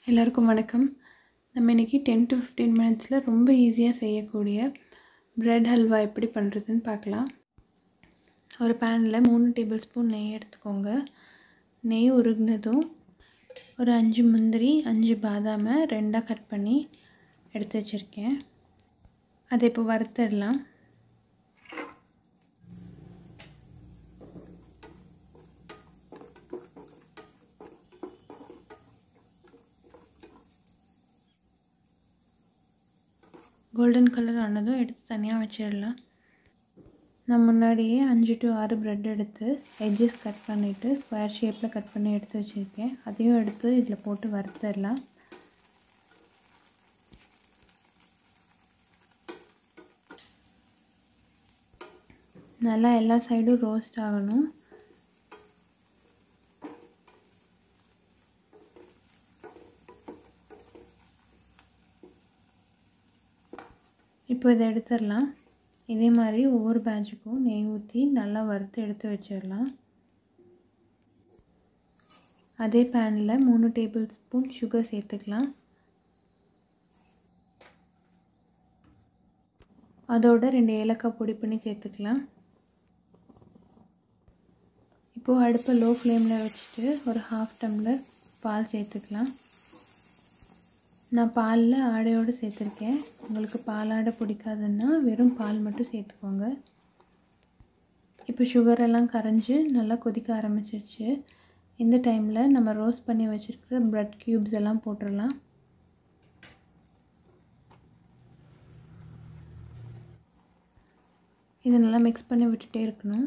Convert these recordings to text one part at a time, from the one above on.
எல்லாருக்கும் வணக்கம் நம்ம இன்றைக்கி டென் டு ஃபிஃப்டீன் மினிட்ஸில் ரொம்ப ஈஸியாக செய்யக்கூடிய பிரெட் ஹல்வா எப்படி பண்ணுறதுன்னு பார்க்கலாம் ஒரு பேனில் மூணு டேபிள் ஸ்பூன் நெய் எடுத்துக்கோங்க நெய் உருகினதும் ஒரு அஞ்சு முந்திரி அஞ்சு பாதாமை ரெண்டாக கட் பண்ணி எடுத்து வச்சுருக்கேன் அதை இப்போ வறுத்துடலாம் கோல்டன் கலர் ஆனதும் எடுத்து தனியாக வச்சிடலாம் நான் முன்னாடியே அஞ்சு டு ஆறு ப்ரெட் எடுத்து எட்ஜஸ் கட் பண்ணிவிட்டு ஸ்கொயர் ஷேப்பில் கட் பண்ணி எடுத்து வச்சுருக்கேன் அதையும் எடுத்து இதில் போட்டு வறுத்துடலாம் நல்லா எல்லா சைடும் ரோஸ்ட் ஆகணும் இப்போ இதை எடுத்துடலாம் இதே மாதிரி ஒவ்வொரு பேட்சுக்கும் நெய் ஊற்றி நல்லா வறுத்து எடுத்து வச்சிடலாம் அதே பேனில் மூணு டேபிள் ஸ்பூன் சுகர் சேர்த்துக்கலாம் அதோட ரெண்டு ஏலக்காய் பொடி பண்ணி சேர்த்துக்கலாம் இப்போது அடுப்பை லோ ஃப்ளேமில் வச்சுட்டு ஒரு ஹாஃப் டம்ளர் பால் சேர்த்துக்கலாம் நான் பாலில் ஆடையோடு சேர்த்துருக்கேன் உங்களுக்கு பாலாடை பிடிக்காதுன்னா வெறும் பால் மட்டும் சேர்த்துக்கோங்க இப்போ சுகரெல்லாம் கரைஞ்சி நல்லா கொதிக்க ஆரம்பிச்சிருச்சு இந்த டைமில் நம்ம ரோஸ்ட் பண்ணி வச்சுருக்கிற ப்ரெட் க்யூப்ஸ் எல்லாம் போட்டுடலாம் இதை நல்லா மிக்ஸ் பண்ணி விட்டுட்டே இருக்கணும்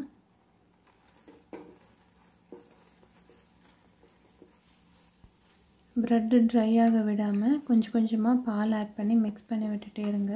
ப்ரெட்டு ட்ரை ஆக விடாமல் கொஞ்சம் கொஞ்சமாக பால் ஆட் பண்ணி மிக்ஸ் பண்ணி விட்டுட்டே இருங்க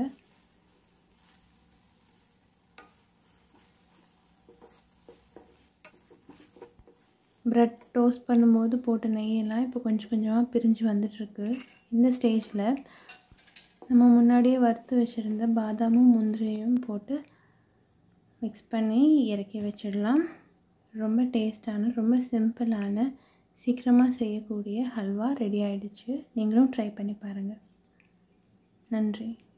ப்ரெட் டோஸ்ட் பண்ணும்போது போட்ட நெய்யெல்லாம் இப்போ கொஞ்சம் கொஞ்சமாக பிரிஞ்சு வந்துட்டுருக்கு இந்த ஸ்டேஜில் நம்ம முன்னாடியே வறுத்து வச்சுருந்த பாதாமும் முந்திரியும் போட்டு மிக்ஸ் பண்ணி இறக்கி வச்சிடலாம் ரொம்ப டேஸ்டான ரொம்ப சிம்பிளான சீக்கிரமாக செய்யக்கூடிய ஹல்வா ரெடி ஆகிடுச்சு நீங்களும் ட்ரை பண்ணி பாருங்கள் நன்றி